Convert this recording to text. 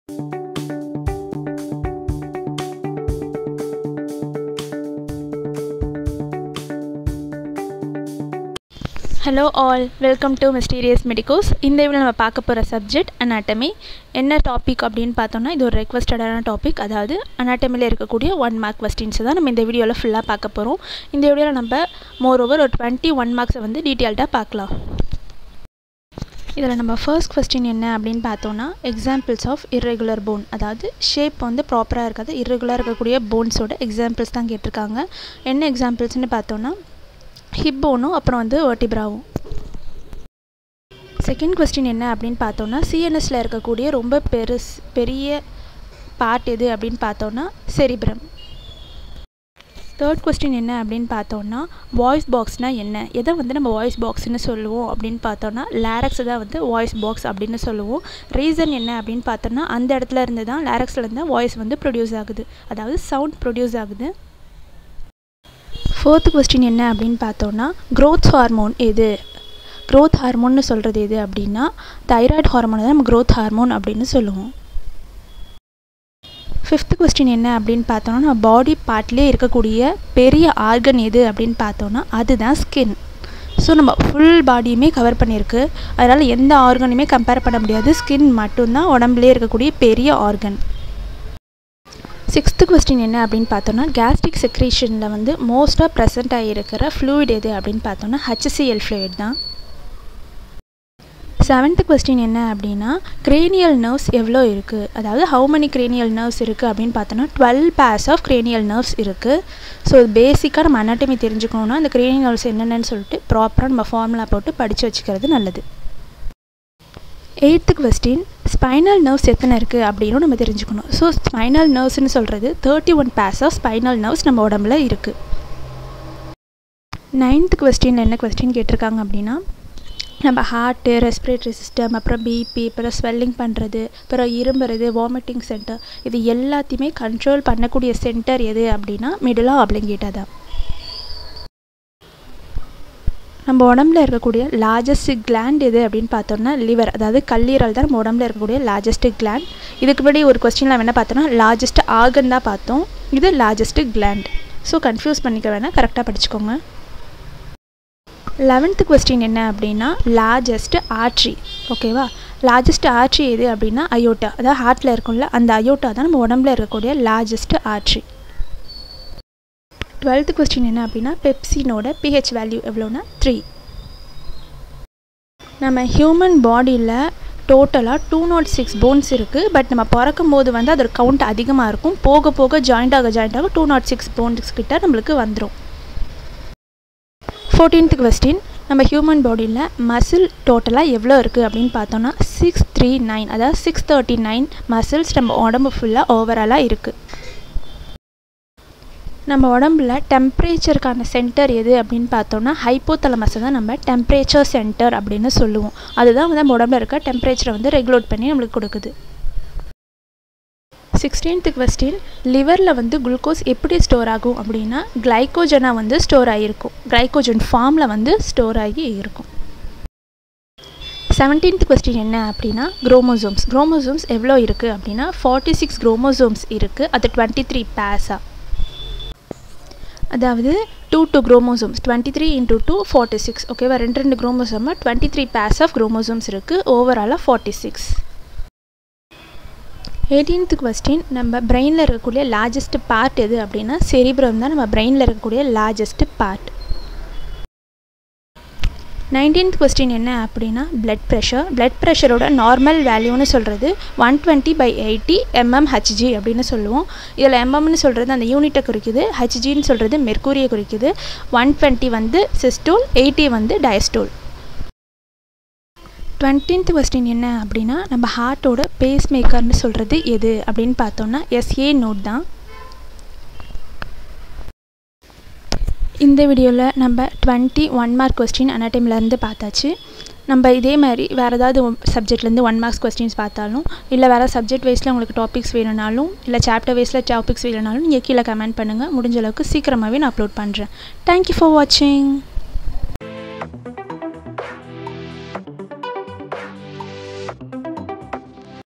hello all welcome to mysterious medicos இந்த இதில் நம்ம பார்க்க போகிற சப்ஜெக்ட் அனாட்டமி என்ன டாபிக் அப்படின்னு பார்த்தோம்னா இது ஒரு ரெக்வஸ்டடான டாபிக் அதாவது அனாட்டமியில் இருக்கக்கூடிய ஒன் மார்க் கொஸ்டின்ஸ் தான் நம்ம இந்த வீடியோவில் ஃபுல்லாக பார்க்க போகிறோம் இந்த வீடியோவில் நம்ம மோர் ஓவர் ஒரு டுவெண்ட்டி ஒன் மார்க்ஸை வந்து டீட்டெயில்டாக பார்க்கலாம் இதில் நம்ம ஃபர்ஸ்ட் கொஸ்டின் என்ன அப்படின்னு பார்த்தோன்னா எக்ஸாம்பிள்ஸ் ஆஃப் இர்ரெகுலர் போன் அதாவது ஷேப் வந்து ப்ராப்பராக இருக்காது இர்ரெகுலராக இருக்கக்கூடிய போன்ஸோட எக்ஸாம்பிள்ஸ் தான் கேட்டிருக்காங்க என்ன எக்ஸாம்பிள்ஸ்னு பார்த்தோன்னா ஹிப் போனும் அப்புறம் வந்து வெர்டிப்ராவும் செகண்ட் கொஸ்டின் என்ன அப்படின்னு பார்த்தோன்னா சிஎன்எஸில் இருக்கக்கூடிய ரொம்ப பெருஸ் பெரிய பார்ட் எது அப்படின்னு பார்த்தோன்னா செரிப்ரம் தேர்ட் கொஸ்டின் என்ன அப்படின்னு பார்த்தோன்னா வாய்ஸ் பாக்ஸ்னால் என்ன எதை வந்து நம்ம வாய்ஸ் பாக்ஸ்னு சொல்லுவோம் அப்படின்னு பார்த்தோன்னா லேரக்ஸ் தான் வந்து வாய்ஸ் பாக்ஸ் அப்படின்னு சொல்லுவோம் ரீசன் என்ன அப்படின்னு பார்த்தோன்னா அந்த இடத்துல இருந்து தான் லேரக்ஸ்லேருந்து வாய்ஸ் வந்து ப்ரொடியூஸ் ஆகுது அதாவது சவுண்ட் ப்ரொடியூஸ் ஆகுது ஃபோர்த்து கொஸ்டின் என்ன அப்படின்னு பார்த்தோன்னா க்ரோத் ஹார்மோன் எது க்ரோத் ஹார்மோன்னு சொல்கிறது எது அப்படின்னா தைராய்டு ஹார்மோனை தான் நம்ம க்ரோத் ஹார்மோன் அப்படின்னு சொல்லுவோம் ஃபிஃப்த் கொஸ்டின் என்ன அப்படின்னு பார்த்தோன்னா நம்ம பாடி பார்ட்லேயே இருக்கக்கூடிய பெரிய ஆர்கன் எது அப்படின்னு பார்த்தோன்னா அதுதான் ஸ்கின் ஸோ நம்ம ஃபுல் பாடியுமே கவர் பண்ணியிருக்கு அதனால் எந்த ஆர்கனுமே கம்பேர் பண்ண முடியாது ஸ்கின் மட்டும்தான் உடம்புலேயே இருக்கக்கூடிய பெரிய ஆர்கன் சிக்ஸ்த்து கொஸ்டின் என்ன அப்படின்னு பார்த்தோன்னா கேஸ்ட்ரிக் செக்ரேஷனில் வந்து மோஸ்ட்டாக ப்ரெசென்ட் ஆகியிருக்கிற ஃப்ளூயிட் எது அப்படின்னு பார்த்தோன்னா ஹச்சிசிஎல் ஃப்ளூயிட் தான் செவன்த்து கொஸ்டின் என்ன அப்படின்னா கிரேனியல் நர்வ்ஸ் எவ்வளோ இருக்குது அதாவது ஹவு மெனி கிரேனியல் நர்வ்ஸ் இருக்குது அப்படின்னு பார்த்தோன்னா twelve pairs of cranial nerves இருக்குது ஸோ இது பேசிக்காக நம்ம அனாட்டமி தெரிஞ்சுக்கணுன்னா அந்த கிரேனியல் நர்வ்ஸ் என்னென்னு சொல்லிட்டு ப்ராப்பராக நம்ம ஃபார்முலா போட்டு படித்து வச்சுக்கிறது நல்லது எயித்து கொஸ்டின் ஸ்பைனல் நர்வ்ஸ் எத்தனை இருக்குது அப்படின்னு நம்ம தெரிஞ்சுக்கணும் ஸோ ஸ்பைனல் நர்வ்ஸ்னு சொல்கிறது thirty one pairs of spinal nerves நம்ம உடம்புல இருக்குது நைன்த் கொஸ்டின் என்ன கொஸ்டின் கேட்டிருக்காங்க அப்படின்னா நம்ம ஹார்ட்டு ரெஸ்பிரேட்டரி சிஸ்டம் அப்புறம் பிபி அப்புறம் ஸ்வெல்லிங் பண்ணுறது அப்புறம் இரும்புறது வாமிட்டிங் சென்டர் இது எல்லாத்தையுமே கண்ட்ரோல் பண்ணக்கூடிய சென்டர் எது அப்படின்னா மிடிலாக ஆப்ளிங்கேட்டா தான் நம்ம உடம்புல இருக்கக்கூடிய லார்ஜஸ்ட் கிளாண்ட் எது அப்படின்னு பார்த்தோம்னா லிவர் அதாவது கல்லீரல் தான் நம்ம உடம்புல இருக்கக்கூடிய லார்ஜஸ்ட் கிளாண்ட் இதுக்கு முன்னாடி ஒரு கொஸ்டின் நம்ம என்ன பார்த்தோம்னா லார்ஜஸ்ட் ஆர்கன் தான் பார்த்தோம் இது லார்ஜஸ்ட் கிளாண்ட் ஸோ கன்ஃபியூஸ் பண்ணிக்க வேணால் கரெக்டாக படிச்சுக்கோங்க லெவன்த்து கொஸ்டின் என்ன அப்படின்னா லார்ஜஸ்ட் ஆர்ட்ரி ஓகேவா லார்ஜஸ்ட் ஆர்ட்ரி எது அப்படின்னா அயோட்டா அதாவது ஹார்ட்டில் இருக்கும்ல அந்த அயோட்டா தான் நம்ம உடம்புல இருக்கக்கூடிய லார்ஜஸ்ட் ஆர்ட்ரி டுவெல்த்து கொஸ்டின் என்ன அப்படின்னா பெப்சினோட பிஹெச் வேல்யூ எவ்வளோனா த்ரீ நம்ம ஹியூமன் பாடியில் டோட்டலாக டூ நாட் சிக்ஸ் போன்ஸ் இருக்குது பட் நம்ம பிறக்கும் போது வந்து அதோட கவுண்ட் அதிகமாக இருக்கும் போக போக ஜாயிண்ட் ஆக ஜாயிண்ட் ஆக டூ நாட் சிக்ஸ் போன்ஸ் கிட்ட நம்மளுக்கு வந்துடும் ஃபோர்டீன்த் கொஸ்டின் நம்ம ஹியூமன் பாடியில் மசில் டோட்டலாக எவ்வளோ இருக்குது அப்படின்னு பார்த்தோன்னா சிக்ஸ் த்ரீ நைன் அதாவது சிக்ஸ் தேர்ட்டி நைன் மசில்ஸ் நம்ம உடம்பு ஃபுல்லாக ஓவராலாக இருக்குது நம்ம உடம்புல டெம்ப்ரேச்சருக்கான சென்டர் எது அப்படின்னு பார்த்தோன்னா ஹைப்போதலமஸை தான் நம்ம டெம்ப்ரேச்சர் சென்டர் அப்படின்னு சொல்லுவோம் அதுதான் வந்து நம்ம உடம்புல இருக்க டெம்ப்ரேச்சரை வந்து ரெகுலேட் பண்ணி நம்மளுக்கு கொடுக்குது சிக்ஸ்டீன்த்து கொஸ்டின் லிவரில் வந்து குளுக்கோஸ் எப்படி ஸ்டோர் ஆகும் அப்படின்னா கிளைக்கோஜனாக வந்து ஸ்டோர் ஆகியிருக்கும் கிளைக்கோஜன் ஃபார்மில் வந்து ஸ்டோர் ஆகி இருக்கும் செவன்டீன்த் கொஸ்டின் என்ன அப்படின்னா குரோமோசோம்ஸ் குரோமோசோம்ஸ் எவ்வளோ இருக்குது அப்படின்னா ஃபார்ட்டி சிக்ஸ் குரோமோசோம்ஸ் இருக்குது அது டுவெண்ட்டி த்ரீ பேஸாக அதாவது two two chromosomes twenty three into two forty six ஓகேவா ரெண்டு ரெண்டு குரோமோசோமாக twenty three pairs of chromosomes இருக்குது ஓவராலாக ஃபார்ட்டி சிக்ஸ் எயிட்டீன்த் கொஸ்டின் நம்ம பிரெயினில் இருக்கக்கூடிய லார்ஜஸ்ட் பார்ட் எது அப்படின்னா செரிப்ரம் தான் நம்ம பிரெயினில் இருக்கக்கூடிய லார்ஜஸ்ட் பார்ட் நைன்டீன்த் கொஸ்டின் என்ன அப்படின்னா பிளட் ப்ரெஷர் பிளட் ப்ரெஷரோட நார்மல் வேல்யூன்னு சொல்கிறது one twenty by eighty mm Hg அப்படின்னு சொல்லுவோம் இதில் எம்எம்னு சொல்கிறது அந்த யூனிட்டை குறிக்குது ஹச்ஜின்னு சொல்கிறது மெர்க்கூரியை குறிக்குது ஒன் டுவெண்ட்டி வந்து சிஸ்டோல் எயிட்டி வந்து டயஸ்டோல் டுவெண்ட்டீன்த் கொஸ்டின் என்ன அப்படின்னா நம்ம ஹார்ட்டோட பேஸ் மேக்கர்னு சொல்கிறது எது அப்படின்னு பார்த்தோன்னா எஸ்ஏ நோட் தான் இந்த வீடியோவில் நம்ம டுவெண்ட்டி ஒன் மார்க் கொஸ்டின் அனாட்டமிலேருந்து பார்த்தாச்சு நம்ம இதே மாதிரி வேறு ஏதாவது சப்ஜெக்ட்லேருந்து ஒன் மார்க்ஸ் கொஸ்டின்ஸ் பார்த்தாலும் இல்லை வேறு சப்ஜெக்ட் வைஸில் உங்களுக்கு டாபிக்ஸ் வேணும்னாலும் இல்லை சாப்டர் வைஸில் டாபிக்ஸ் வேணும்னாலும் நீங்கள் கீழே கமெண்ட் பண்ணுங்கள் முடிஞ்ச அளவுக்கு சீக்கிரமாகவே நான் அப்லோட் பண்ணுறேன் தேங்க்யூ ஃபார் வாட்சிங்